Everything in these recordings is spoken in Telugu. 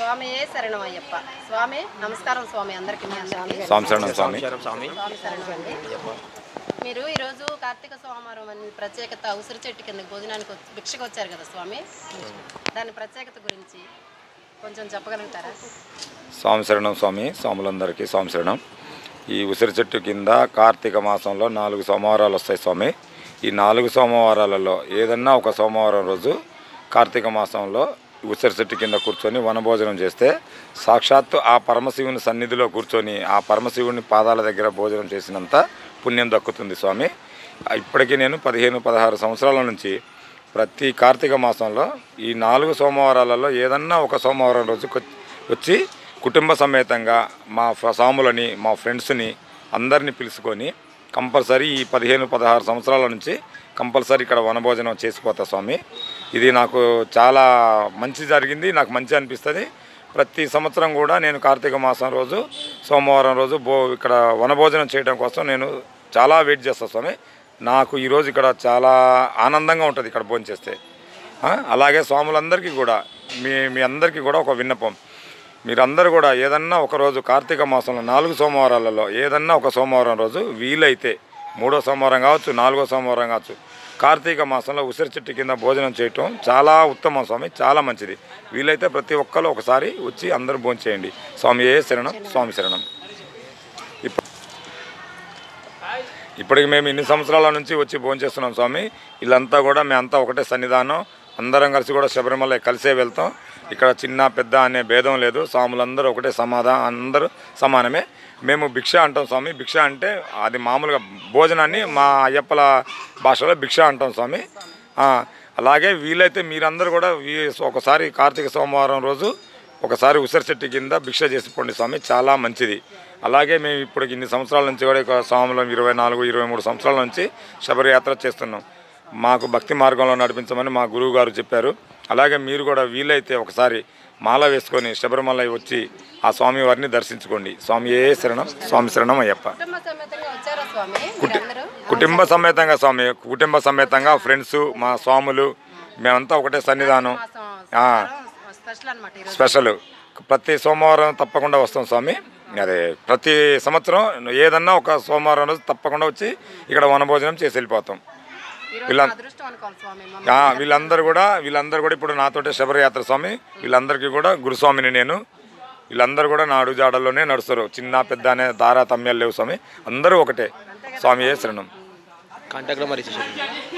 స్వామి శరణం అయ్యప్ప స్వామి నమస్కారం స్వామి అందరికీ మీ అందరికీ సంవత్సరం స్వామి స్వామి శరణం అండి మీరు ఈరోజు కార్తీక సోమవారం అని ప్రత్యేకత ఉసిరి చెట్టు కింద భోజనానికి వచ్చి- భిక్షకు వచ్చారు కదా స్వామి దాని ప్రత్యేకత గురించి కొంచెం చెప్పగలుగుతారా స్వామి శరణం స్వామి స్వాములందరికీ స్వామి శరణం ఈ ఉసిరి చెట్టు కింద కార్తీక మాసంలో నాలుగు సోమవారాలు వస్తాయి స్వామి ఈ నాలుగు సోమవారాలలో ఏదన్నా ఒక సోమవారం రోజు కార్తీక మాసంలో ఉసిరి చెట్టు కింద కూర్చొని వనభోజనం చేస్తే సాక్షాత్తు ఆ పరమశివుని సన్నిధిలో కూర్చొని ఆ పరమశివుని పాదాల దగ్గర భోజనం చేసినంత పుణ్యం దక్కుతుంది స్వామి ఇప్పటికీ నేను పదిహేను పదహారు సంవత్సరాల నుంచి ప్రతి కార్తీక మాసంలో ఈ నాలుగు సోమవారాలలో ఏదన్నా ఒక సోమవారం రోజు కొ- వచ్చి కుటుంబ సమేతంగా మా ఫ- సాములని మా ఫ్రెండ్స్ని అందరినీ పిలుచుకొని కంపల్సరీ ఈ పదిహేను పదహారు సంవత్సరాల నుంచి కంపల్సరీ ఇక్కడ వనభోజనం చేసిపోతా స్వామి ఇది నాకు చాలా మంచి జరిగింది నాకు మంచి అనిపిస్తుంది ప్రతి సంవత్సరం కూడా నేను కార్తీక మాసం రోజు సోమవారం రోజు భో ఇక్కడ వనభోజనం చేయడం కోసం నేను చాలా వెయిట్ చేస్తాను స్వామి నాకు ఈరోజు ఇక్కడ చాలా ఆనందంగా ఉంటుంది ఇక్కడ భోజనం చేస్తే ఆ, అలాగే స్వాములందరికీ కూడా మీ మీ అందరికీ కూడా ఒక విన్నపం మీరందరూ కూడా ఏదన్నా ఒక రోజు కార్తీక మాసంలో నాలుగు సోమవారాలలో ఏదన్నా ఒక సోమవారం రోజు వీలైతే మూడో సోమవారం కావచ్చు నాలుగో సోమవారం కావచ్చు కార్తీక మాసంలో ఉసిరి చెట్టు కింద భోజనం చేయటం చాలా ఉత్తమం స్వామి చాలా మంచిది వీలైతే ప్రతి ఒక్కరు ఒకసారి వచ్చి అందరూ భోజనం చేయండి స్వామి ఏ శరణం స్వామి శరణం ఇప్ప- ఇప్పటికి మేము ఇన్ని సంవత్సరాల నుంచి వచ్చి భోజనం చేస్తున్నాం స్వామి వీళ్ళంతా కూడా మేమంతా ఒకటే సన్నిధానం అందరం కలిసి కూడా శబరిమల కలిసే వెళ్తాం ఇక్కడ చిన్న పెద్ద అనే భేదం లేదు స్వాములందరూ ఒకటే సమాధా అందరూ సమానమే మేము భిక్ష అంటాం స్వామి భిక్ష అంటే అది మామూలుగా భోజనాన్ని మా అయ్యప్పల భాషలో భిక్ష అంటాం స్వామి ఆ, అలాగే వీలైతే మీరందరూ కూడా వీ- ఒకసారి కార్తీక సోమవారం రోజు ఒకసారి ఉసిరి చెట్టు కింద భిక్ష చేసిపోండి స్వామి చాలా మంచిది అలాగే మేము ఇప్పుడు ఇన్ని సంవత్సరాల నుంచి కూడా ఇక స్వాములు ఇరవై నాలుగు ఇరవై మూడు సంవత్సరాల నుంచి శబరియాత్ర చేస్తున్నాం మాకు భక్తి మార్గంలో నడిపించమని మా గురువు గారు చెప్పారు అలాగే మీరు కూడా వీలైతే ఒకసారి మాల వేసుకొని శబరిమల వచ్చి ఆ స్వామి వారిని దర్శించుకోండి స్వామి ఏ శరణం స్వామి శరణం అయ్యప్ప కుటుంబ సమేతంగా వచ్చారా స్వామి మీరందరూ కుటుంబ సమేతంగా స్వామి కుటుంబ సమేతంగా ఫ్రెండ్స్ మా స్వాములు మేమంతా ఒకటే సన్నిధానం మాసం ఆ. స్పెషల్ అనమాట ఈరోజు స్పెషల్ ప్రతి సోమవారం తప్పకుండా వస్తాం స్వామి అదే ప్రతి సంవత్సరం ఏదన్నా ఒక సోమవారం రోజు తప్పకుండా వచ్చి ఇక్కడ వనభోజనం చేసి వెళ్ళిపోతాం ఈరోజు వీళ్ళ- మా అదృష్టం అనుకోవాలి స్వామి ఆ, మమ్మల్ని వీళ్ళందరూ కూడా వీళ్ళందరూ కూడా ఇప్పుడు నాతోటే శబరయాత్ర స్వామి వీళ్ళందరికీ కూడా గురుస్వామిని నేను వీళ్ళందరూ కూడా నా అడుగుజాడల్లోనే నడుస్తారు చిన్న పెద్ద అనే తారతమ్యాలు లేవు స్వామి అందరూ ఒకటే స్వామి ఏ శరణం కాంటాక్ట్ నెంబర్ ఇచ్చేసాను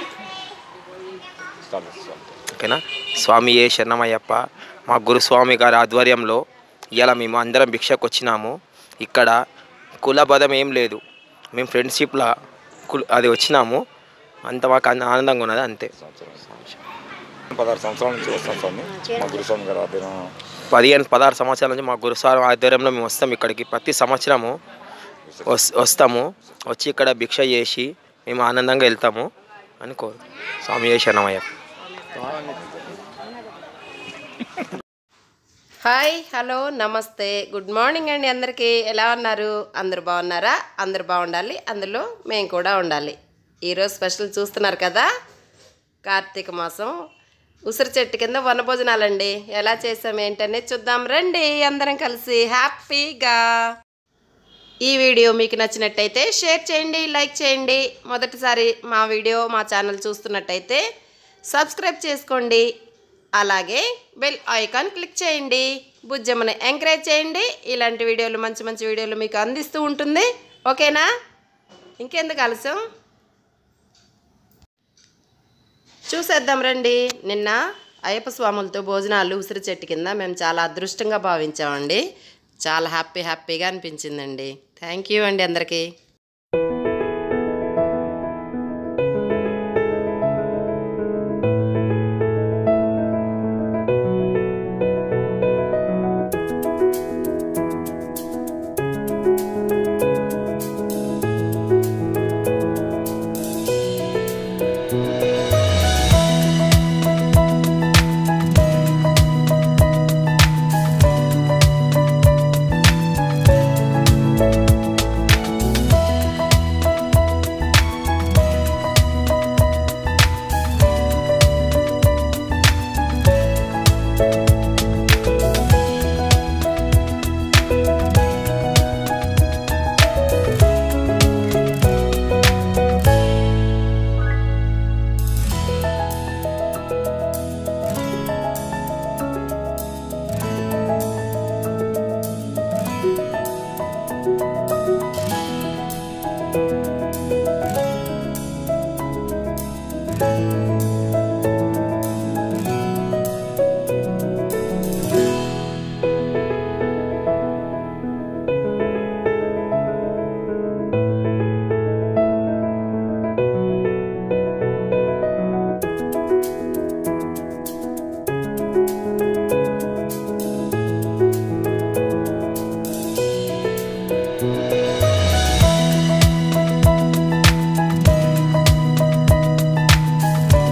ఓకేనా స్వామి ఏ శరణమయ్యప్ప మా గురుస్వామి గారి ఆధ్వర్యంలో ఇలా మేము అందరం భిక్షకు వచ్చినాము ఇక్కడ కుల పదం ఏం లేదు మేము ఫ్రెండ్షిప్లా కుల అది వచ్చినాము అంత మాకు ఆన- ఆనందంగా ఉన్నది అంతే పదహారు సంవత్సరాల నుంచి వస్తాం స్వామి మా గురుస్వామి గారు ఆధ్వర్యం పదిహేను పదహారు సంవత్సరాల నుంచి మా గురుస్వామి ఆధ్వర్యంలో మేము వస్తాం ఇక్కడికి ప్రతి సంవత్సరము వస్- వస్తాము వచ్చి ఇక్కడ భిక్ష చేసి మేము ఆనందంగా వెళ్తాము అని కోరు స్వామి ఏ శరణమయ్యప్ప హాయ్ హలో నమస్తే గుడ్ మార్నింగ్ అండి అందరికీ ఎలా ఉన్నారు అందరు బాగున్నారా అందరు బాగుండాలి అందులో మేము కూడా ఉండాలి ఈరోజు స్పెషల్ చూస్తున్నారు కదా కార్తీక మాసం ఉసిరి చెట్టు కింద వనభోజనాలండి ఎలా చేసాం ఏంటనేది చూద్దాం రండి అందరం కలిసి హ్యాపీగా ఈ వీడియో మీకు నచ్చినట్టయితే షేర్ చేయండి లైక్ చేయండి మొదటిసారి మా వీడియో మా ఛానల్ చూస్తున్నట్టయితే సబ్స్క్రైబ్ చేసుకోండి అలాగే బెల్ ఐకాన్ క్లిక్ చేయండి బుజ్జమ్మని ఎంకరేజ్ చేయండి ఇలాంటి వీడియోలు మంచి మంచి వీడియోలు మీకు అందిస్తూ ఉంటుంది ఓకేనా ఇంకెందుకు ఆలస్యం చూసేద్దాం రండి నిన్న అయ్యప్ప స్వాములతో భోజనాలు ఉసిరి చెట్టు కింద మేము చాలా అదృష్టంగా భావించామండి చాలా హ్యాపీ హ్యాపీగా అనిపించిందండి థ్యాంక్ యూ అండి అందరికీ ఆ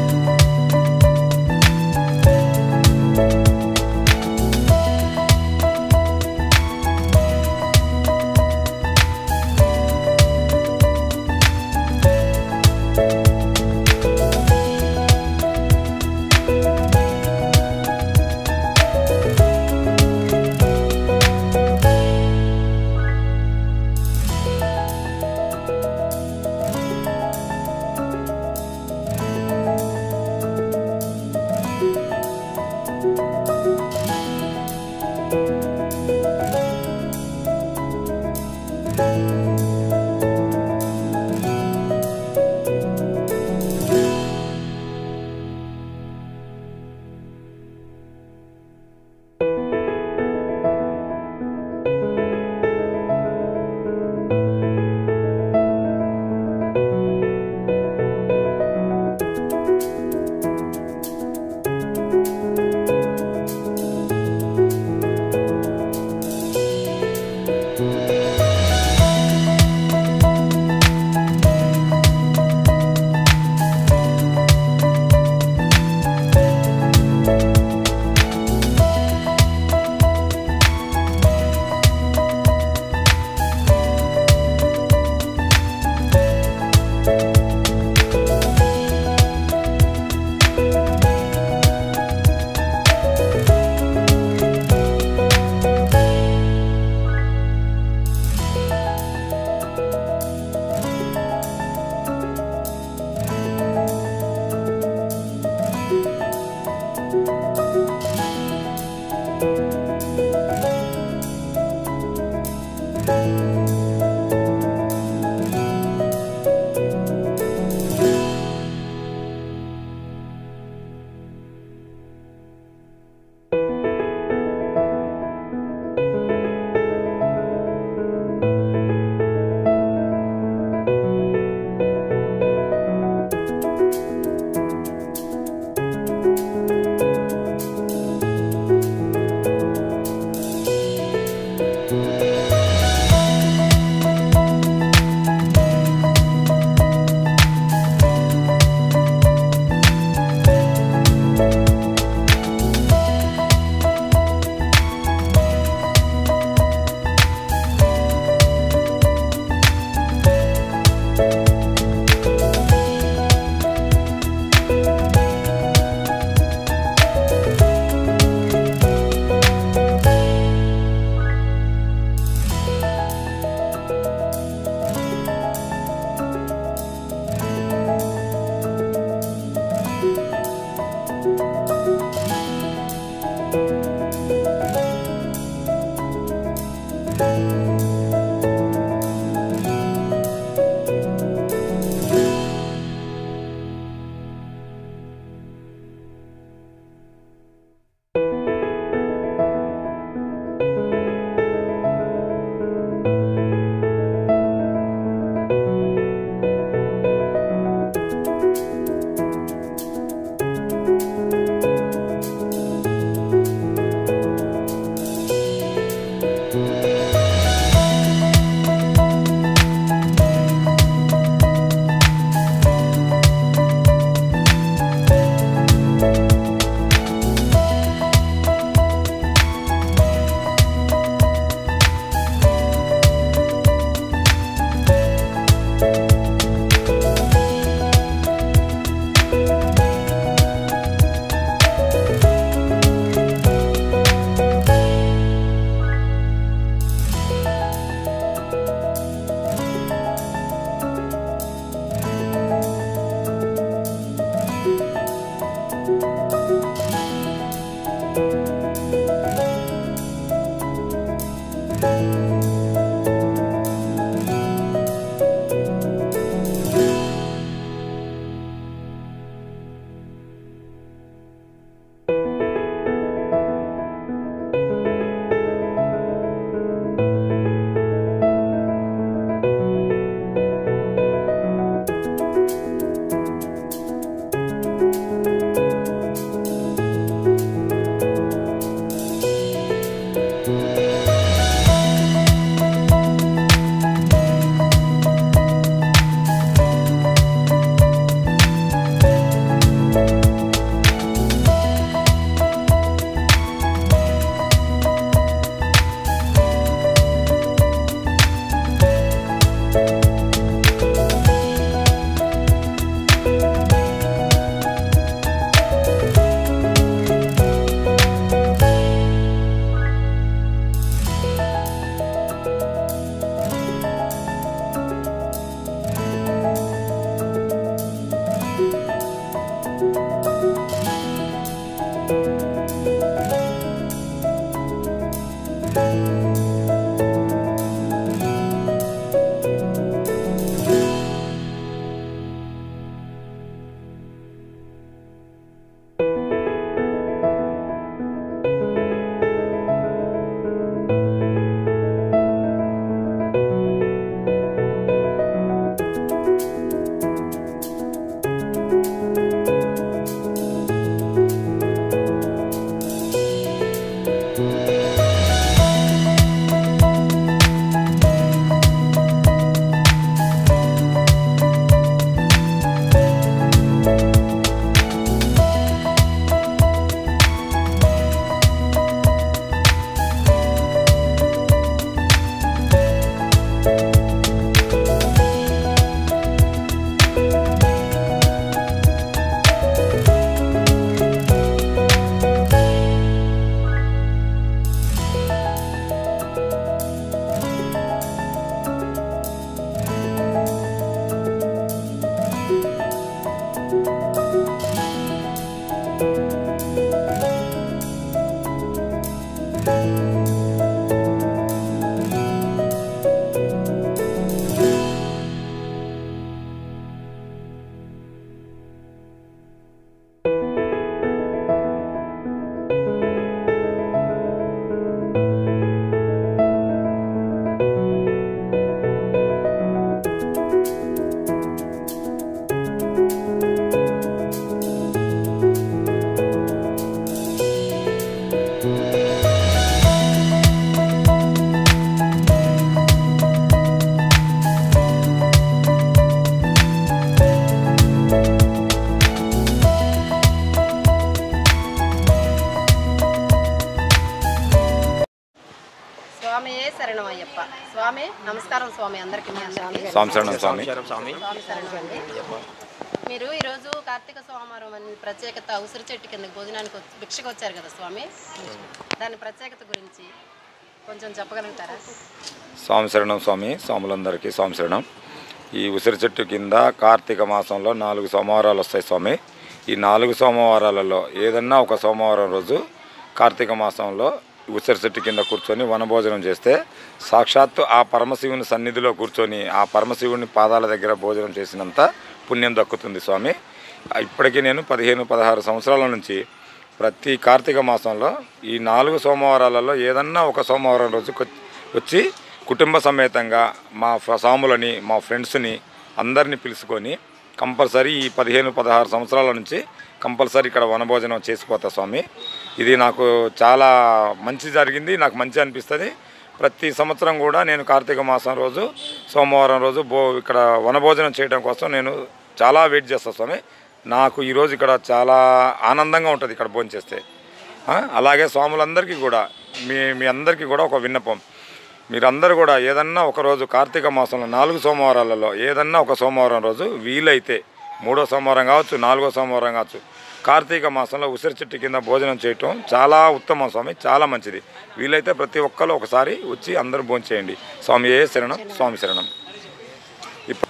శరణం అయ్యప్ప స్వామి నమస్కారం స్వామి అందరికీ మీ అందరికీ స్వామి శరణం స్వామి స్వామి స్వామి శరణం అండి మీరు ఈరోజు కార్తీక సోమవారం అని ప్రత్యేకత ఉసిరి చెట్టు కింద భోజనానికి వచ్చి- భిక్షకు వచ్చారు కదా స్వామి దాని ప్రత్యేకత గురించి కొంచెం చెప్పగలుగుతారా స్వామి శరణం స్వామి స్వాములందరికీ స్వామి శరణం ఈ ఉసిరి చెట్టు కింద కార్తీక మాసంలో నాలుగు సోమవారాలు వస్తాయి స్వామి ఈ నాలుగు సోమవారాలలో ఏదన్నా ఒక సోమవారం రోజు కార్తీక మాసంలో ఉసిరి చెట్టు కింద కూర్చొని వనభోజనం చేస్తే సాక్షాత్తు ఆ పరమశివుని సన్నిధిలో కూర్చొని ఆ పరమశివుని పాదాల దగ్గర భోజనం చేసినంత పుణ్యం దక్కుతుంది స్వామి ఇప్పటికీ నేను పదిహేను పదహారు సంవత్సరాల నుంచి ప్రతి కార్తీక మాసంలో ఈ నాలుగు సోమవారాలలో ఏదన్నా ఒక సోమవారం రోజు కొ- వచ్చి కుటుంబ సమేతంగా మా ఫ- సాములని మా ఫ్రెండ్స్ని అందరినీ పిలుచుకొని కంపల్సరీ ఈ పదిహేను పదహారు సంవత్సరాల నుంచి కంపల్సరీ ఇక్కడ వనభోజనం చేసిపోతా స్వామి ఇది నాకు చాలా మంచి జరిగింది నాకు మంచి అనిపిస్తుంది ప్రతి సంవత్సరం కూడా నేను కార్తీక మాసం రోజు సోమవారం రోజు భో ఇక్కడ వనభోజనం చేయడం కోసం నేను చాలా వెయిట్ చేస్తాను స్వామి నాకు ఈరోజు ఇక్కడ చాలా ఆనందంగా ఉంటుంది ఇక్కడ భోజనం చేస్తే ఆ, అలాగే స్వాములందరికీ కూడా మీ మీ అందరికీ కూడా ఒక విన్నపం మీరందరూ కూడా ఏదన్నా ఒక రోజు కార్తీక మాసంలో నాలుగు సోమవారాలలో ఏదన్నా ఒక సోమవారం రోజు వీలైతే మూడో సోమవారం కావచ్చు నాలుగో సోమవారం కావచ్చు కార్తీక మాసంలో ఉసిరి చెట్టు కింద భోజనం చేయటం చాలా ఉత్తమం స్వామి చాలా మంచిది వీలైతే ప్రతి ఒక్కరు ఒకసారి వచ్చి అందరూ భోజనం చేయండి స్వామి ఏ శరణం స్వామి శరణం ఇప్ప-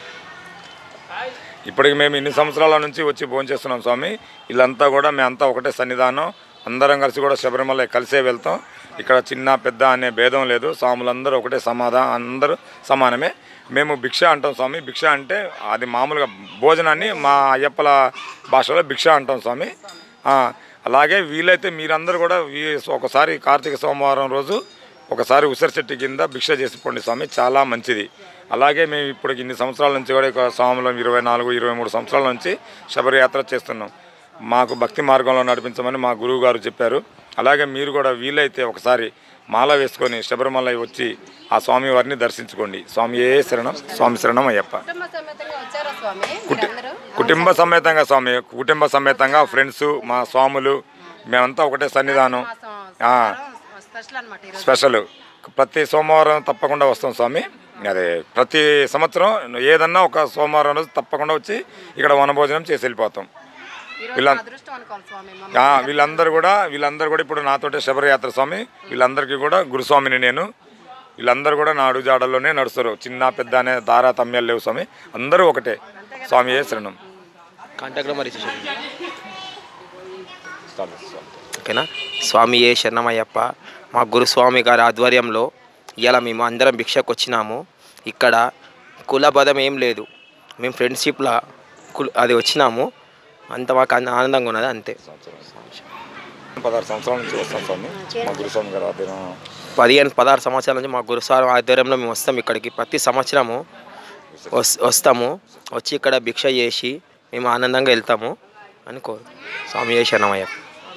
ఇప్పటికి మేము ఇన్ని సంవత్సరాల నుంచి వచ్చి భోంచేస్తున్నాం స్వామి వీళ్ళంతా కూడా మేమంతా ఒకటే సన్నిధానం అందరం కలిసి కూడా శబరిమల కలిసే వెళ్తాం ఇక్కడ చిన్న పెద్ద అనే భేదం లేదు స్వాములందరూ ఒకటే సమాధా అందరూ సమానమే మేము భిక్ష అంటాం స్వామి భిక్ష అంటే అది మామూలుగా భోజనాన్ని మా అయ్యప్పల భాషలో భిక్ష అంటాం స్వామి ఆ, అలాగే వీలైతే మీరందరూ కూడా వీ- ఒకసారి కార్తీక సోమవారం రోజు ఒకసారి ఉసిరి చెట్టు కింద భిక్ష చేసిపోండి స్వామి చాలా మంచిది అలాగే మేము ఇప్పుడు ఇన్ని సంవత్సరాల నుంచి కూడా ఇక స్వాములం ఇరవై నాలుగు ఇరవై మూడు సంవత్సరాల నుంచి శబరియాత్ర చేస్తున్నాం మాకు భక్తి మార్గంలో నడిపించమని మా గురువు గారు చెప్పారు అలాగే మీరు కూడా వీలైతే ఒకసారి మాల వేసుకొని శబరిమల వచ్చి ఆ స్వామి వారిని దర్శించుకోండి స్వామి ఏ శరణం స్వామి శరణం అయ్యప్ప కుటుంబ సమేతంగా వచ్చారా స్వామి మీరందరూ కుటుంబ సమేతంగా స్వామి కుటుంబ సమేతంగా ఫ్రెండ్స్ మా స్వాములు మేమంతా ఒకటే సన్నిధానం మాసం ఆ. సోమవారం స్పెషల్ అనమాట ఈరోజు స్పెషల్ ప్రతి సోమవారం తప్పకుండా వస్తాం స్వామి అదే ప్రతి సంవత్సరం ఏదన్నా ఒక సోమవారం రోజు తప్పకుండా వచ్చి ఇక్కడ వనభోజనం చేసి వెళ్ళిపోతాం ఈరోజు వీళ్ళ- మా అదృష్టం అనుకోవాలి స్వామి ఆ, మమ్మల్ని వీళ్ళందరూ కూడా వీళ్ళందరూ కూడా ఇప్పుడు నాతోటే శబరయాత్ర స్వామి వీళ్ళందరికీ కూడా గురుస్వామిని నేను వీళ్ళందరూ కూడా నా అడుగుజాడల్లోనే నడుస్తారు చిన్న పెద్ద అనే తారతమ్యాలు లేవు స్వామి అందరూ ఒకటే స్వామి ఏ శరణం కాంటాక్ట్ నెంబర్ ఇచ్చేసాను ఓకేనా స్వామి ఏ శరణమయ్యప్ప మా గురుస్వామి గారి ఆధ్వర్యంలో ఇలా మేము అందరం భిక్షకు వచ్చినాము ఇక్కడ కుల బదం ఏం లేదు మేము ఫ్రెండ్షిప్లా కుల్ అది వచ్చినాము అంత మాకు అన్న- ఆనందంగా ఉన్నది అంతే పదహారు సంవత్సరాల నుంచి వస్తాం స్వామి మా గురుస్వామి గారు ఆధ్వర్యం పదిహేను పదహారు సంవత్సరాల నుంచి మా గురుస్వామి ఆధ్వర్యంలో మేము వస్తాం ఇక్కడికి ప్రతి సంవత్సరము వస్ వస్తాము వచ్చి ఇక్కడ భిక్ష చేసి మేము ఆనందంగా వెళ్తాము అని కోరు స్వామి ఏ శరణమయ్యప్ప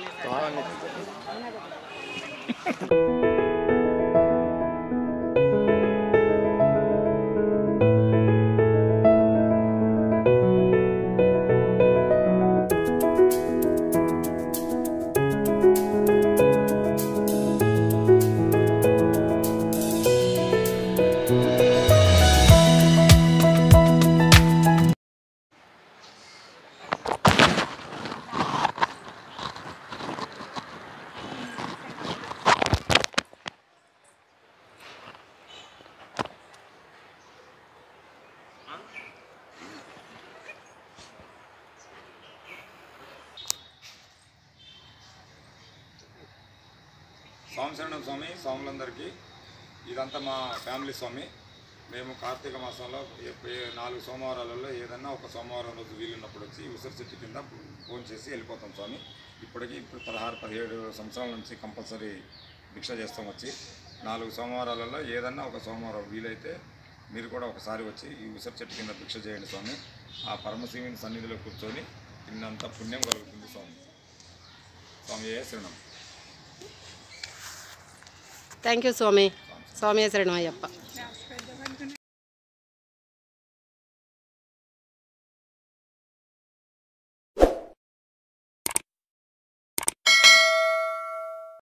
స్వామి శరణం స్వామి స్వాములందరికీ ఇదంతా మా ఫ్యామిలీ స్వామి మేము కార్తీక మాసంలో ఏ- ఏ- నాలుగు సోమవారాలలో ఏదన్నా ఒక సోమవారం రోజు వీలున్నప్పుడు వచ్చి ఉసిరి చెట్టు కింద ఫోన్ చేసి వెళ్ళిపోతాం స్వామి ఇప్పటికీ ఇప్పుడు పదహారు పదిహేడు సంవత్సరాల నుంచి కంపల్సరీ భిక్ష చేస్తాం వచ్చి నాలుగు సోమవారాలలో ఏదన్నా ఒక సోమవారం వీలైతే మీరు కూడా ఒకసారి వచ్చి ఈ ఉసిరి చెట్టు కింద భిక్ష చేయండి స్వామి ఆ పరమశివుని సన్నిధిలో కూర్చొని ఇన్నంత పుణ్యం కలుగుతుంది స్వామి స్వామి ఏ శరణం థ్యాంక్ యూ స్వామి స్వామి శరణం అయ్యప్ప